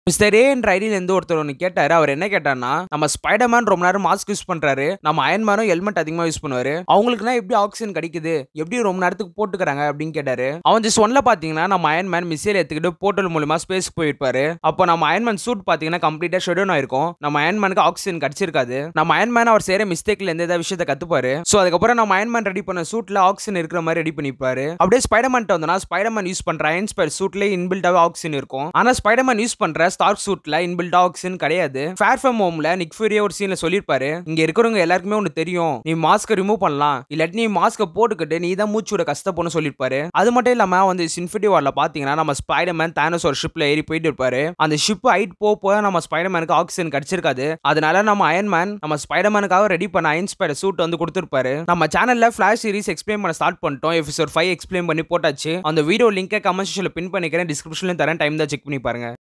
mister A என்ற ஐடியில இருந்து ஒருத்தர் ஒன்று கேட்டாரு அவர் என்ன கேட்டார்னா நம்ம ஸ்பைடர்மேன் ரொம்ப நேரம் மாஸ்க் யூஸ் பண்றாரு நம்ம அயன்மேனும் ஹெல்மெட் அதிகமா யூஸ் பண்ணுவாரு அவங்களுக்குலாம் எப்படி ஆக்சிஜன் கிடைக்குது எப்படி ரொம்ப நேரத்துக்கு போட்டுக்கிறாங்க அப்படின்னு கேட்டாரு அவன் ஜஸ்ட் ஒன்ல பாத்தீங்கன்னா நம்ம அயன்மேன் மிசைல் எடுத்துக்கிட்டு போர்ட்டல் மூலமா ஸ்பேஸ்க்கு போயிருப்பாரு அப்போ நம்ம அயன்மேன் சூட் பாத்தீங்கன்னா கம்ப்ளீட்டா ஷெடியூன் ஆயிருக்கும் நம்ம அயன்மேனுக்கு ஆக்சிஜன் கிடைச்சிருக்காது நம்ம அயன்மேன் அவர் செய்யற மிஸ்டேக்ல இருந்து ஏதாவது விஷயத்தை கத்துப்பாரு சோ அதுக்கப்புறம் நம்ம அயன்மேன் ரெடி பண்ண சூட்ல ஆக்சிஜன் இருக்கிற மாதிரி ரெடி பண்ணிப்பாரு அப்படியே ஸ்பைடர்மேன் வந்தனா ஸ்பைடர்மேன் யூஸ் பண்ற அயன் ஸ்பைர் சூட்ல இன்பில்டாவே ஆக்சிஜன் இருக்கும் ஆனா ஸ்பைடர்மேன் யூஸ் பண்ற ஸ்டார்க் சூட்ல இன்பில்ட் ஆக்சிஜன் கிடையாது ஃபேர் ஃப்ரம் ஹோம்ல நிக் ஃபியூரியா ஒரு சீன்ல சொல்லிருப்பாரு இங்க இருக்கிறவங்க எல்லாருக்குமே ஒன்று தெரியும் நீ மாஸ்க் ரிமூவ் பண்ணலாம் இல்லாட்டி நீ மாஸ்க போட்டுக்கிட்டு நீ தான் மூச்சு விட கஷ்டப்படும் சொல்லிருப்பாரு அது மட்டும் இல்லாம வந்து இன்ஃபினிட்டி வார்ல பாத்தீங்கன்னா நம்ம ஸ்பைடர்மேன் தானோஸ் ஒரு ஷிப்ல ஏறி போயிட்டு இருப்பாரு அந்த ஷிப் ஹைட் போக போக நம்ம ஸ்பைடர்மேனுக்கு ஆக்சிஜன் கிடைச்சிருக்காது அதனால நம்ம அயன்மேன் நம்ம ஸ்பைடர்மேனுக்காக ரெடி பண்ண அயன் ஸ்பைடர் சூட் வந்து கொடுத்துருப்பாரு நம்ம சேனல்ல ஃபிளாஷ் சீரிஸ் எக்ஸ்பிளைன் பண்ண ஸ்டார்ட் பண்ணிட்டோம் எபிசோட் ஃபைவ் எக்ஸ்பிளைன் பண்ணி போட்டாச்சு அந்த வீடியோ லிங்கை கமெண்ட் செக்ஷன்ல பின் பண்ணிக்கிறேன் டிஸ்கிரிப்ஷன்ல தரேன் டைம் தான் செக் பண்ணி பாருங்க